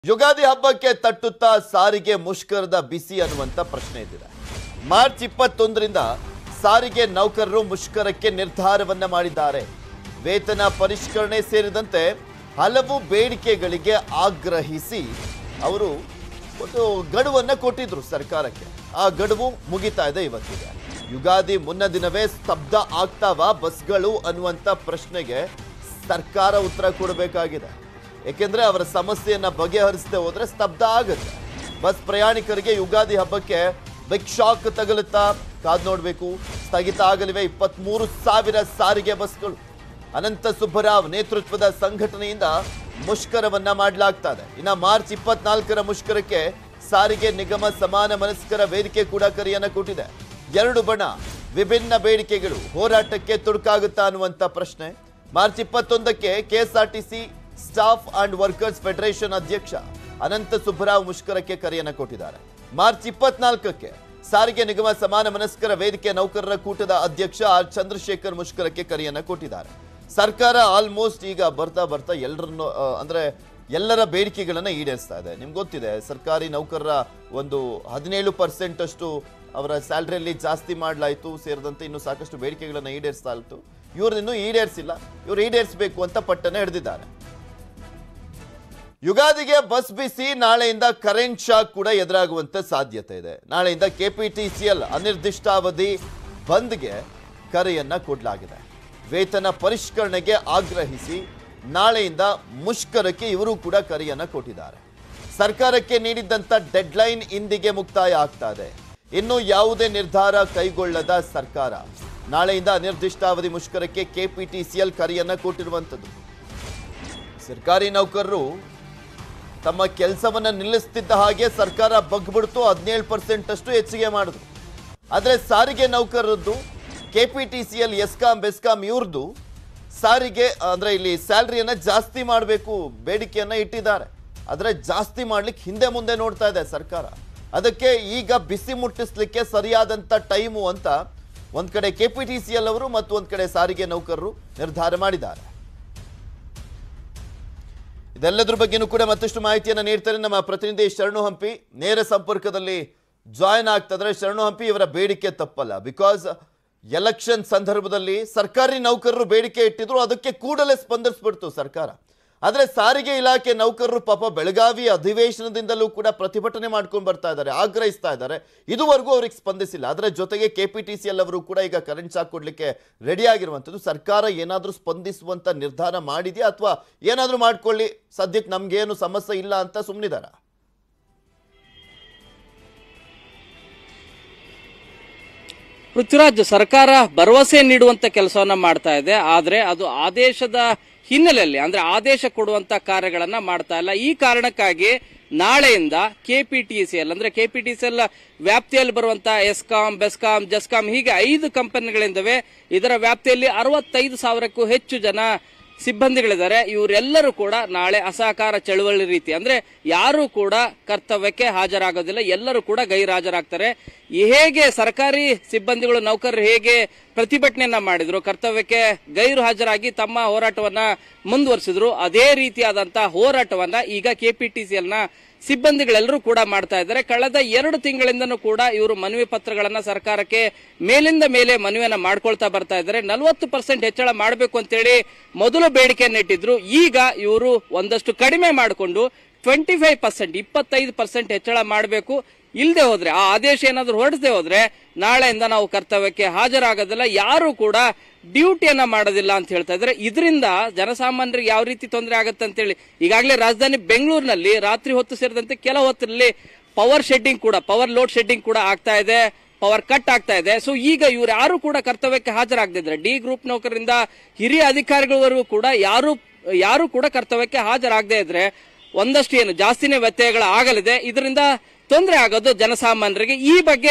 ಯುಗಾದಿ ಹಬ್ಬಕ್ಕೆ ತಟ್ಟುತ್ತಾ ಸಾರಿಗೆ ಮುಷ್ಕರದ ಬಿಸಿ ಅನ್ನುವಂತ ಪ್ರಶ್ನೆ ಇದ್ದಿದೆ ಮಾರ್ಚ್ ಇಪ್ಪತ್ತೊಂದರಿಂದ ಸಾರಿಗೆ ನೌಕರರು ಮುಷ್ಕರಕ್ಕೆ ನಿರ್ಧಾರವನ್ನ ಮಾಡಿದ್ದಾರೆ ವೇತನ ಪರಿಷ್ಕರಣೆ ಸೇರಿದಂತೆ ಹಲವು ಬೇಡಿಕೆಗಳಿಗೆ ಆಗ್ರಹಿಸಿ ಅವರು ಒಂದು ಗಡುವನ್ನ ಕೊಟ್ಟಿದ್ರು ಸರ್ಕಾರಕ್ಕೆ ಆ ಗಡುವು ಮುಗಿತಾ ಇದೆ ಇವತ್ತಿಗೆ ಯುಗಾದಿ ಮುನ್ನ ದಿನವೇ ಸ್ತಬ್ಧ ಆಗ್ತಾವ ಬಸ್ಗಳು ಅನ್ನುವಂತ ಪ್ರಶ್ನೆಗೆ ಸರ್ಕಾರ ಉತ್ತರ ಕೊಡಬೇಕಾಗಿದೆ ಏಕೆಂದ್ರೆ ಅವರ ಸಮಸ್ಯೆಯನ್ನ ಬಗೆಹರಿಸದೆ ಹೋದ್ರೆ ಸ್ತಬ್ಧ ಆಗುತ್ತೆ ಬಸ್ ಪ್ರಯಾಣಿಕರಿಗೆ ಯುಗಾದಿ ಹಬ್ಬಕ್ಕೆ ಬಿಗ್ ಶಾಕ್ ತಗಲುತ್ತಾ ಕಾದ್ ನೋಡ್ಬೇಕು ಸ್ಥಗಿತ ಆಗಲಿವೆ ಇಪ್ಪತ್ಮೂರು ಸಾವಿರ ಸಾರಿಗೆ ಬಸ್ಗಳು ಅನಂತ ಸುಬ್ಬರಾವ್ ನೇತೃತ್ವದ ಸಂಘಟನೆಯಿಂದ ಮುಷ್ಕರವನ್ನ ಮಾಡಲಾಗ್ತಾ ಇದೆ ಇನ್ನ ಮಾರ್ಚ್ ಇಪ್ಪತ್ನಾಲ್ಕರ ಮುಷ್ಕರಕ್ಕೆ ಸಾರಿಗೆ ನಿಗಮ ಸಮಾನ ಮನಸ್ಕರ ವೇದಿಕೆ ಕೂಡ ಕರೆಯನ್ನ ಕೊಟ್ಟಿದೆ ಎರಡು ಬಣ ವಿಭಿನ್ನ ಬೇಡಿಕೆಗಳು ಹೋರಾಟಕ್ಕೆ ತುಡುಕಾಗುತ್ತಾ ಅನ್ನುವಂತ ಪ್ರಶ್ನೆ ಮಾರ್ಚ್ ಇಪ್ಪತ್ತೊಂದಕ್ಕೆ KSRTC staff and workers federation ಅಧ್ಯಕ್ಷ ಅನಂತ ಸುಬ್ಬರಾವ್ ಮುಷ್ಕರಕ್ಕೆ ಕರೆಯನ್ನ ಕೊಟ್ಟಿದ್ದಾರೆ ಮಾರ್ಚ್ ಇಪ್ಪತ್ನಾಲ್ಕಕ್ಕೆ ಸಾರಿಗೆ ನಿಗಮ ಸಮಾನ ಮನಸ್ಕರ ವೇದಿಕೆ ನೌಕರರ ಕೂಟದ ಅಧ್ಯಕ್ಷ ಆರ್ ಚಂದ್ರಶೇಖರ್ ಮುಷ್ಕರಕ್ಕೆ ಕರೆಯನ್ನ ಕೊಟ್ಟಿದ್ದಾರೆ ಸರ್ಕಾರ ಆಲ್ಮೋಸ್ಟ್ ಈಗ ಬರ್ತಾ ಬರ್ತಾ ಎಲ್ಲರನ್ನು ಆ, ಅಂದ್ರೆ ಎಲ್ಲರ ಬೇಡಿಕೆಗಳನ್ನ ಈಡೇರಿಸ್ತಾ ಇದೆ ನಿಮ್ಗೆ ಗೊತ್ತಿದೆ ಸರ್ಕಾರಿ ನೌಕರರ ಒಂದು ಹದಿನೇಳು ಪರ್ಸೆಂಟ್ ಅಷ್ಟು ಅವರ ಸ್ಯಾಲ್ರಿಯಲ್ಲಿ ಜಾಸ್ತಿ ಮಾಡಲಾಯಿತು ಸೇರಿದಂತೆ ಇನ್ನು ಸಾಕಷ್ಟು ಬೇಡಿಕೆಗಳನ್ನ ಈಡೇರಿಸ್ತಾ ಇತ್ತು ಇವ್ರನ್ನ ಈಡೇರಿಸಿಲ್ಲ ಇವ್ರು ಈಡೇರಿಸಬೇಕು ಅಂತ ಪಟ್ಟನೆ ಹಿಡಿದಿದ್ದಾರೆ ಯುಗಾದಿಗೆ ಬಸ್ ಬಿಸಿ ನಾಳೆಯಿಂದ ಕರೆಂಟ್ ಶಾಕ್ ಕೂಡ ಎದುರಾಗುವಂತ ಸಾಧ್ಯತೆ ಇದೆ ನಾಳೆಯಿಂದ ಕೆಪಿಟಿಸಿಎಲ್ ಅನಿರ್ದಿಷ್ಟಾವಧಿ ಬಂದ್ಗೆ ಕರೆಯನ್ನ ಕೊಡಲಾಗಿದೆ ವೇತನ ಪರಿಷ್ಕರಣೆಗೆ ಆಗ್ರಹಿಸಿ ನಾಳೆಯಿಂದ ಮುಷ್ಕರಕ್ಕೆ ಇವರು ಕೂಡ ಕರೆಯನ್ನ ಕೊಟ್ಟಿದ್ದಾರೆ ಸರ್ಕಾರಕ್ಕೆ ನೀಡಿದ್ದಂತ ಡೆಡ್ಲೈನ್ ಇಂದಿಗೆ ಮುಕ್ತಾಯ ಆಗ್ತಾ ಇದೆ ಇನ್ನು ಯಾವುದೇ ನಿರ್ಧಾರ ಕೈಗೊಳ್ಳದ ಸರ್ಕಾರ ನಾಳೆಯಿಂದ ಅನಿರ್ದಿಷ್ಟಾವಧಿ ಮುಷ್ಕರಕ್ಕೆ ಕೆಪಿಟಿಸಿಎಲ್ ಕರೆಯನ್ನ ಕೊಟ್ಟಿರುವಂಥದ್ದು ಸರ್ಕಾರಿ ನೌಕರರು ತಮ್ಮ ಕೆಲಸವನ್ನ ನಿಲ್ಲಿಸ್ತಿದ್ದ ಹಾಗೆ ಸರ್ಕಾರ ಬಗ್ಬಿಡ್ತು ಹದಿನೇಳು ಪರ್ಸೆಂಟ್ ಅಷ್ಟು ಹೆಚ್ಚಿಗೆ ಮಾಡಿದ್ರು ಆದರೆ ಸಾರಿಗೆ ನೌಕರರದ್ದು K P T C L ESCOM BESCOM ಇವ್ರದ್ದು ಸಾರಿಗೆ ಅಂದ್ರೆ ಇಲ್ಲಿ ಸ್ಯಾಲ್ರಿಯನ್ನ ಜಾಸ್ತಿ ಮಾಡಬೇಕು ಬೇಡಿಕೆಯನ್ನ ಇಟ್ಟಿದ್ದಾರೆ ಆದರೆ ಜಾಸ್ತಿ ಮಾಡ್ಲಿಕ್ಕೆ ಹಿಂದೆ ಮುಂದೆ ನೋಡ್ತಾ ಇದೆ ಸರ್ಕಾರ ಅದಕ್ಕೆ ಈಗ ಬಿಸಿ ಮುಟ್ಟಿಸ್ಲಿಕ್ಕೆ ಸರಿಯಾದಂತ ಟೈಮು ಅಂತ ಒಂದ್ ಕಡೆ K P T C L ಅವರು ಮತ್ತು ಒಂದ್ ಕಡೆ ಸಾರಿಗೆ ನೌಕರರು ನಿರ್ಧಾರ ಮಾಡಿದ್ದಾರೆ ಇದೆಲ್ಲದ್ರ ಬಗ್ಗೆನೂ ಕೂಡ ಮತ್ತಷ್ಟು ಮಾಹಿತಿಯನ್ನು ನೀಡ್ತಾರೆ ನಮ್ಮ ಪ್ರತಿನಿಧಿ ಶರಣು ಹಂಪಿ ನೇರ ಸಂಪರ್ಕದಲ್ಲಿ ಜಾಯ್ನ್ ಆಗ್ತದ್ರೆ ಶರಣು ಹಂಪಿ ಇವರ ಬೇಡಿಕೆ ತಪ್ಪಲ್ಲ ಬಿಕಾಸ್ ಎಲೆಕ್ಷನ್ ಸಂದರ್ಭದಲ್ಲಿ ಸರ್ಕಾರಿ ನೌಕರರು ಬೇಡಿಕೆ ಇಟ್ಟಿದ್ರು ಅದಕ್ಕೆ ಕೂಡಲೇ ಸ್ಪಂದಿಸ್ಬಿಡ್ತು ಸರ್ಕಾರ ಆದರೆ ಸಾರಿಗೆ ಇಲಾಖೆ ನೌಕರರು ಪಾಪ ಬೆಳಗಾವಿ ಅಧಿವೇಶನದಿಂದಲೂ ಕೂಡ ಪ್ರತಿಭಟನೆ ಮಾಡ್ಕೊಂಡು ಬರ್ತಾ ಇದ್ದಾರೆ ಆಗ್ರಹಿಸ್ತಾ ಇದ್ದಾರೆ ಇದುವರೆಗೂ ಅವ್ರಿಗೆ ಸ್ಪಂದಿಸಿಲ್ಲ ಅದರ ಜೊತೆಗೆ K P T C L ಅವರು ಕೂಡ ಈಗ ಕರೆಂಟ್ ಶಾಕ್ ಕೊಡ್ಲಿಕ್ಕೆ ರೆಡಿ ಆಗಿರುವಂಥದ್ದು ಸರ್ಕಾರ ಏನಾದರೂ ಸ್ಪಂದಿಸುವಂತ ನಿರ್ಧಾರ ಮಾಡಿದೆಯಾ ಅಥವಾ ಏನಾದರೂ ಮಾಡ್ಕೊಳ್ಳಿ ಸದ್ಯಕ್ಕೆ ನಮ್ಗೇನು ಸಮಸ್ಯೆ ಇಲ್ಲ ಅಂತ ಸುಮ್ಮನಿದಾರ ಪೃಥ್ವಿರಾಜ್ ಸರ್ಕಾರ ಭರವಸೆ ನೀಡುವಂತ ಕೆಲಸವನ್ನ ಮಾಡ್ತಾ ಇದೆ ಆದ್ರೆ ಅದು ಆದೇಶದ ಹಿನ್ನೆಲೆಯಲ್ಲಿ ಅಂದ್ರೆ ಆದೇಶ ಕೊಡುವಂತ ಕಾರ್ಯಗಳನ್ನ ಮಾಡ್ತಾ ಇಲ್ಲ ಈ ಕಾರಣಕ್ಕಾಗಿ ನಾಳೆಯಿಂದ ಕೆಪಿಟಿಸಿಎಲ್ ಅಂದ್ರೆ ಕೆಪಿಟಿಸಿಎಲ್ ವ್ಯಾಪ್ತಿಯಲ್ಲಿ ಬರುವಂತ ಎಸ್ಕಾಂ ಬೆಸ್ಕಾಂ ಜಸ್ಕಾಂ ಹೀಗೆ ಐದು ಕಂಪನಿಗಳಿಂದವೆ ಇದರ ವ್ಯಾಪ್ತಿಯಲ್ಲಿ ಅರವತ್ತೈದು ಸಾವಿರಕ್ಕೂ ಹೆಚ್ಚು ಜನ ಸಿಬ್ಬಂದಿಗಳಿದ್ದಾರೆ ಇವರೆಲ್ಲರೂ ಕೂಡ ನಾಳೆ ಅಸಹಕಾರ ಚಳುವಳಿ ರೀತಿ ಅಂದ್ರೆ ಯಾರು ಕೂಡ ಕರ್ತವ್ಯಕ್ಕೆ ಹಾಜರಾಗೋದಿಲ್ಲ ಎಲ್ಲರೂ ಕೂಡ ಗೈರಾಜರಾಗ್ತಾರೆ ಈ ಹೇಗೆ ಸರ್ಕಾರಿ ಸಿಬ್ಬಂದಿಗಳು ನೌಕರರು ಹೇಗೆ ಪ್ರತಿಭಟನೆಯನ್ನ ಮಾಡಿದ್ರು ಕರ್ತವ್ಯಕ್ಕೆ ಗೈರು ಹಾಜರಾಗಿ ತಮ್ಮ ಹೋರಾಟವನ್ನ ಮುಂದುವರಿಸಿದ್ರು ಅದೇ ರೀತಿಯಾದಂತ ಹೋರಾಟವನ್ನ ಈಗ ಕೆಪಿಟಿಸಿಎಲ್ ನ ಸಿಬ್ಬಂದಿಗಳೆಲ್ಲರೂ ಕೂಡ ಮಾಡ್ತಾ ಇದ್ದಾರೆ ಕಳೆದ ಎರಡು ತಿಂಗಳಿಂದನೂ ಕೂಡ ಇವರು ಮನವಿ ಪತ್ರಗಳನ್ನ ಸರ್ಕಾರಕ್ಕೆ ಮೇಲಿಂದ ಮೇಲೆ ಮನವಿಯನ್ನ ಮಾಡ್ಕೊಳ್ತಾ ಬರ್ತಾ ಇದ್ದಾರೆ ನಲವತ್ತು ಪರ್ಸೆಂಟ್ ಹೆಚ್ಚಳ ಮಾಡಬೇಕು ಅಂತೇಳಿ ಮೊದಲು ಬೇಡಿಕೆಯನ್ನು ಇಟ್ಟಿದ್ರು ಈಗ ಇವರು ಒಂದಷ್ಟು ಕಡಿಮೆ ಮಾಡಿಕೊಂಡು ಟ್ವೆಂಟಿ ಫೈವ್ ಪರ್ಸೆಂಟ್ ಇಪ್ಪತ್ತೈದು ಪರ್ಸೆಂಟ್ ಹೆಚ್ಚಳ ಮಾಡಬೇಕು ಇಲ್ಲದೆ ಹೋದ್ರೆ ಆ ಆದೇಶ ಏನಾದ್ರು ಹೊರಡದೆ ಹೋದ್ರೆ ನಾಳೆಯಿಂದ ನಾವು ಕರ್ತವ್ಯಕ್ಕೆ ಹಾಜರಾಗೋದಿಲ್ಲ ಯಾರು ಕೂಡ ಡ್ಯೂಟಿಯನ್ನ ಮಾಡೋದಿಲ್ಲ ಅಂತ ಹೇಳ್ತಾ ಇದ್ದಾರೆ ಇದರಿಂದ ಜನಸಾಮಾನ್ಯರಿಗೆ ಯಾವ ರೀತಿ ತೊಂದರೆ ಆಗುತ್ತೆ ಅಂತೇಳಿ ಈಗಾಗಲೇ ರಾಜಧಾನಿ ಬೆಂಗಳೂರಿನಲ್ಲಿ ರಾತ್ರಿ ಹೊತ್ತು ಸೇರಿದಂತೆ ಕೆಲ ಹೊತ್ತಿನಲ್ಲಿ ಪವರ್ ಶೆಡ್ಡಿಂಗ್ ಕೂಡ ಪವರ್ ಲೋಡ್ ಶೆಡ್ಡಿಂಗ್ ಕೂಡ ಆಗ್ತಾ ಇದೆ ಪವರ್ ಕಟ್ ಆಗ್ತಾ ಇದೆ ಸೊ ಈಗ ಇವ್ರು ಯಾರು ಕೂಡ ಕರ್ತವ್ಯಕ್ಕೆ ಹಾಜರಾಗದಿದ್ರೆ ಡಿ ಗ್ರೂಪ್ ನೌಕರರಿಂದ ಹಿರಿಯ ಅಧಿಕಾರಿಗಳವರೆಗೂ ಕೂಡ ಯಾರು ಯಾರು ಕೂಡ ಕರ್ತವ್ಯಕ್ಕೆ ಹಾಜರಾಗದೇ ಇದ್ರೆ ಒಂದಷ್ಟು ಏನು ಜಾಸ್ತಿನೇ ವ್ಯತ್ಯಯಗಳು ಆಗಲಿದೆ ಇದರಿಂದ ತೊಂದರೆ ಆಗೋದು ಜನಸಾಮಾನ್ಯರಿಗೆ ಈ ಬಗ್ಗೆ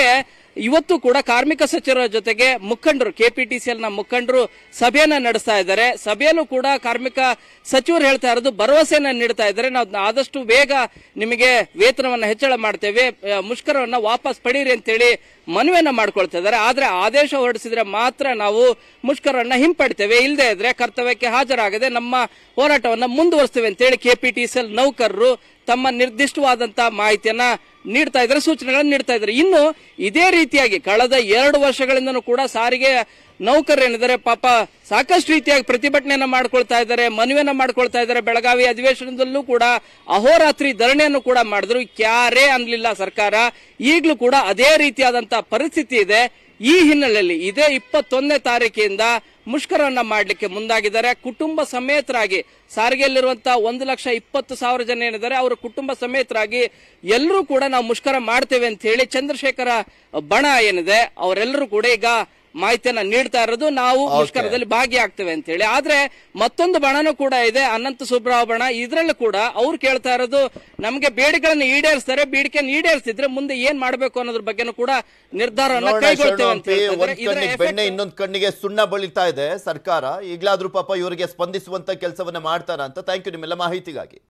ಇವತ್ತು ಕೂಡ ಕಾರ್ಮಿಕ ಸಚಿವರ ಜೊತೆಗೆ ಮುಖಂಡರು ಕೆಪಿಟಿಸಿಎಲ್ ನ ಮುಖಂಡರು ಸಭೆಯನ್ನ ನಡೆಸ್ತಾ ಇದ್ದಾರೆ ಸಭೆಯಲ್ಲೂ ಕೂಡ ಕಾರ್ಮಿಕ ಸಚಿವರು ಹೇಳ್ತಾ ಇರೋದು ಭರವಸೆಯನ್ನ ನೀಡ್ತಾ ಇದ್ದಾರೆ ನಾವು ಆದಷ್ಟು ಬೇಗ ನಿಮಗೆ ವೇತನವನ್ನ ಹೆಚ್ಚಳ ಮಾಡ್ತೇವೆ ಆ, ಮುಷ್ಕರವನ್ನ ವಾಪಸ್ ಪಡೀರಿ ಅಂತೇಳಿ ಮನವಿಯನ್ನ ಮಾಡ್ಕೊಳ್ತಾ ಇದ್ದಾರೆ ಆದ್ರೆ ಆದೇಶ ಹೊರಡಿಸಿದ್ರೆ ಮಾತ್ರ ನಾವು ಮುಷ್ಕರವನ್ನ ಹಿಂಪಡಿತೇವೆ ಇಲ್ಲದೆ ಇದ್ರೆ ಕರ್ತವ್ಯಕ್ಕೆ ಹಾಜರಾಗದೆ ನಮ್ಮ ಹೋರಾಟವನ್ನ ಮುಂದುವರಿಸ್ತೇವೆ ಅಂತೇಳಿ ಕೆಪಿಟಿಸಿಎಲ್ ನೌಕರರು ತಮ್ಮ ನಿರ್ದಿಷ್ಟವಾದಂತಹ ಮಾಹಿತಿಯನ್ನ ನೀಡ್ತಾ ಇದ್ದಾರೆ ಸೂಚನೆಗಳನ್ನು ನೀಡ್ತಾ ಇದ್ದಾರೆ ಇನ್ನು ಇದೇ ರೀತಿಯಾಗಿ ಕಳೆದ ಎರಡು ವರ್ಷಗಳಿಂದನೂ ಕೂಡ ಸಾರಿಗೆ ನೌಕರರು ಏನಿದ್ದಾರೆ ಪಾಪ ಸಾಕಷ್ಟು ರೀತಿಯಾಗಿ ಪ್ರತಿಭಟನೆಯನ್ನ ಮಾಡ್ಕೊಳ್ತಾ ಇದ್ದಾರೆ ಮನವಿಯನ್ನ ಮಾಡ್ಕೊಳ್ತಾ ಇದ್ದಾರೆ ಬೆಳಗಾವಿ ಅಧಿವೇಶನದಲ್ಲೂ ಕೂಡ ಅಹೋರಾತ್ರಿ ಧರಣಿಯನ್ನು ಕೂಡ ಮಾಡಿದ್ರು ಕ್ಯಾರೇ ಅನ್ಲಿಲ್ಲ ಸರ್ಕಾರ ಈಗಲೂ ಕೂಡ ಅದೇ ರೀತಿಯಾದಂತಹ ಪರಿಸ್ಥಿತಿ ಇದೆ ಈ ಹಿನ್ನೆಲೆಯಲ್ಲಿ ಇದೇ ಇಪ್ಪತ್ತೊಂದನೇ ತಾರೀಕಿಂದ ಮುಷ್ಕರವನ್ನ ಮಾಡಲಿಕ್ಕೆ ಮುಂದಾಗಿದ್ದಾರೆ ಕುಟುಂಬ ಸಮೇತರಾಗಿ ಸಾರಿಗೆಯಲ್ಲಿರುವಂತಹ ಒಂದು ಲಕ್ಷ ಇಪ್ಪತ್ತು ಸಾವಿರ ಜನ ಏನಿದ್ದಾರೆ ಅವರ ಕುಟುಂಬ ಸಮೇತರಾಗಿ ಎಲ್ಲರೂ ಕೂಡ ನಾವು ಮುಷ್ಕರ ಮಾಡ್ತೇವೆ ಅಂತ ಹೇಳಿ ಚಂದ್ರಶೇಖರ ಬಣ ಏನಿದೆ ಅವರೆಲ್ಲರೂ ಕೂಡ ಈಗ ಮಾಹಿತಿಯನ್ನ ನೀಡ್ತಾ ಇರೋದು ನಾವು ಮುಷ್ಕರದಲ್ಲಿ ಭಾಗಿಯಾಗ್ತೇವೆ ಅಂತ ಹೇಳಿ ಆದ್ರೆ ಮತ್ತೊಂದು ಬಣನೂ ಕೂಡ ಇದೆ ಅನಂತ ಸುಬ್ರಾವ್ ಬಣ ಇದ್ರಲ್ಲೂ ಕೂಡ ಅವ್ರು ಕೇಳ್ತಾ ಇರೋದು ನಮಗೆ ಬೇಡಿಕೆಗಳನ್ನ ಈಡೇರಿಸ್ತಾರೆ ಬೇಡಿಕೆಯನ್ನು ಈಡೇರಿಸಿದ್ರೆ ಮುಂದೆ ಏನ್ ಮಾಡ್ಬೇಕು ಅನ್ನೋದ್ರ ಬಗ್ಗೆನೂ ಕೂಡ ನಿರ್ಧಾರವನ್ನ ನೋಡೋಣ ಕೈಗೊಳ್ತೇವೆ ಅಂತ ಶರಣು ಹೇಳ್ತಾ ಒಂದ್ ಇದ್ದಾರೆ. ಇದರ ಕಣ್ಣಿಗೆ effect- ಬೆಣ್ಣೆ ಇನ್ನೊಂದ್ ಕಣ್ಣಿಗೆ ಸುಣ್ಣ ಬಳಿತಾ ಇದೆ ಸರ್ಕಾರ ಈಗ್ಲಾದ್ರೂ ಪಾಪ ಇವರಿಗೆ ಸ್ಪಂದಿಸುವಂತ ಕೆಲಸವನ್ನ ಮಾಡ್ತಾರ ಅಂತ ಥ್ಯಾಂಕ್ ಯು ನಿಮ್ಮೆಲ್ಲ ಮಾಹಿತಿಗಾಗಿ